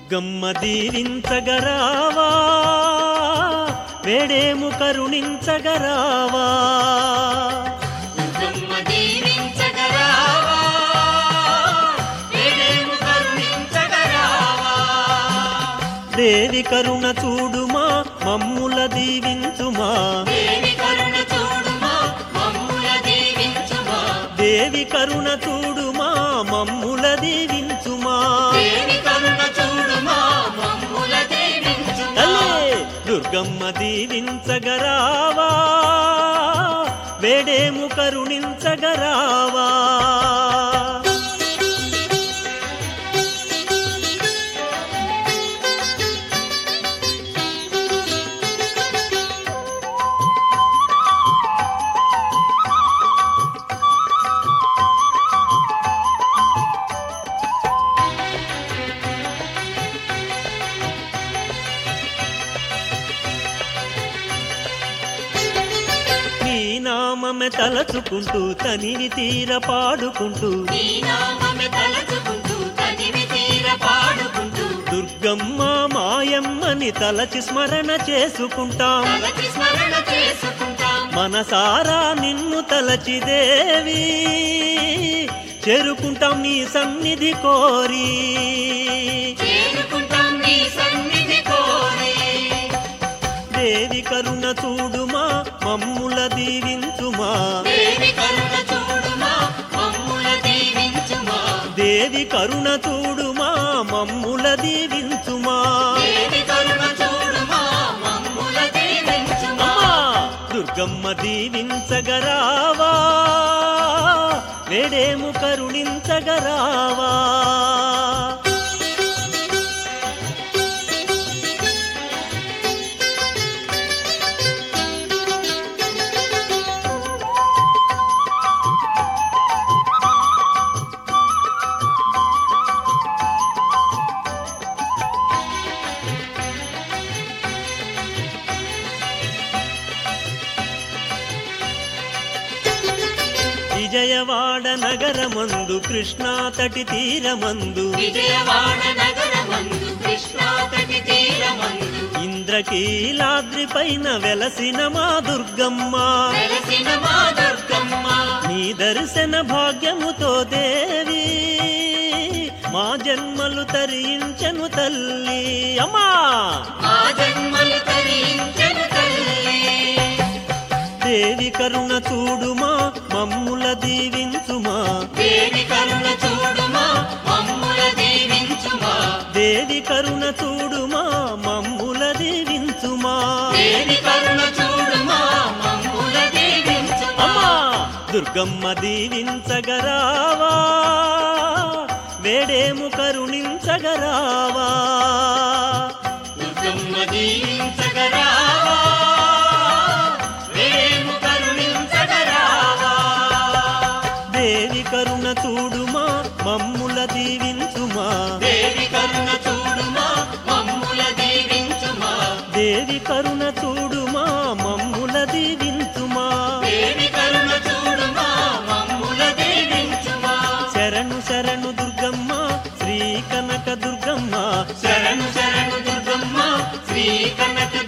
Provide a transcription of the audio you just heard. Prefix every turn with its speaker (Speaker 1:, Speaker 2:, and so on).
Speaker 1: దుర్గమ్మ దీవించగరావా వేడేము కరుణించగరావా
Speaker 2: దుర్గమ్మ దీవించగరావా వేడేము కరుణించగరావా
Speaker 1: దేవి కరుణ చూడుమా మమ్ముల దీవించుమా
Speaker 2: దేవి కరుణ చూడుమా మమ్ముల దీవించుమా
Speaker 1: దేవి కరుణ చూడుమా మమ్ముల దీవించుమా
Speaker 2: దేవి కరుణ చూడుమా మమ్ముల దీవించుమా
Speaker 1: తల్లే దుర్గమ్మ దీవించగరావా వేడేము కరుణించగరావా నీ నామమే తలచుకుంటూ తనివి తీర పాడుకుంటూ
Speaker 2: నీ నామమే తలచుకుంటూ తనివి తీర పాడుకుంటూ
Speaker 1: దుర్గమ్మ మాయమ్మని తలచి స్మరణ చేసుకుంటాం
Speaker 2: తలచి స్మరణ చేసుకుంటాం
Speaker 1: మనసారా నిన్ను తలచి దేవి చేరుకుంటాం నీ సన్నిధి కోరి
Speaker 2: చేరుకుంటాం నీ సన్నిధి కోరి
Speaker 1: దేవి కరుణ చూడుమా మమ్ముల దీవించుమా
Speaker 2: దేవి కరుణ చూడుమా మమ్ముల దీవించుమా
Speaker 1: దేవి కరుణ చూడుమా మమ్ముల దీవించుమా
Speaker 2: దేవి కరుణ చూడుమా మమ్ముల దీవించుమా
Speaker 1: అమ్మా దుర్గమ్మ దీవించగరావా వేడేము కరుణించగరావా విజయవాడ నగరమందు కృష్ణా తటి తీరమందు
Speaker 2: విజయవాడ నగరమందు కృష్ణా తటి తీరమందు
Speaker 1: ఇంద్రకీలాద్రి పైన వెలసిన మా దుర్గమ్మ
Speaker 2: వెలసిన మా దుర్గమ్మ
Speaker 1: నీ దర్శన భాగ్యముతో దేవి మా జన్మలు తరించను తల్లి అమ్మా
Speaker 2: మా జన్మలు తరించెను తల్లి
Speaker 1: దేవి కరుణ చూడుమా మమ్ముల దీవించుమా
Speaker 2: దేవి కరుణ చూడుమా మమ్ముల దీవించుమా
Speaker 1: దేవి కరుణ చూడుమా మమ్ముల దీవించుమా
Speaker 2: దేవి కరుణ చూడుమా మమ్ముల దీవించుమా
Speaker 1: అమ్మా దుర్గమ్మ దీవించగరావా వేడేము కరుణించగరావా
Speaker 2: దుర్గమ్మ దీవించగరావా వేము కరుణించగరావా
Speaker 1: దేవి కరుణ చూడుమా మమ్ముల దీవించుమా
Speaker 2: దేవి కరుణ చూడుమా మమ్ముల దీవించుమా
Speaker 1: దేవి కరుణ చూడుమా మమ్ముల దీవించుమా
Speaker 2: దేవి కరుణ చూడుమా మమ్ముల దీవించుమా
Speaker 1: శరణు శరణు దుర్గమ్మ శ్రీ కనక దుర్గమ్మ
Speaker 2: శరణు శరణు దుర్గమ్మ శ్రీ కనక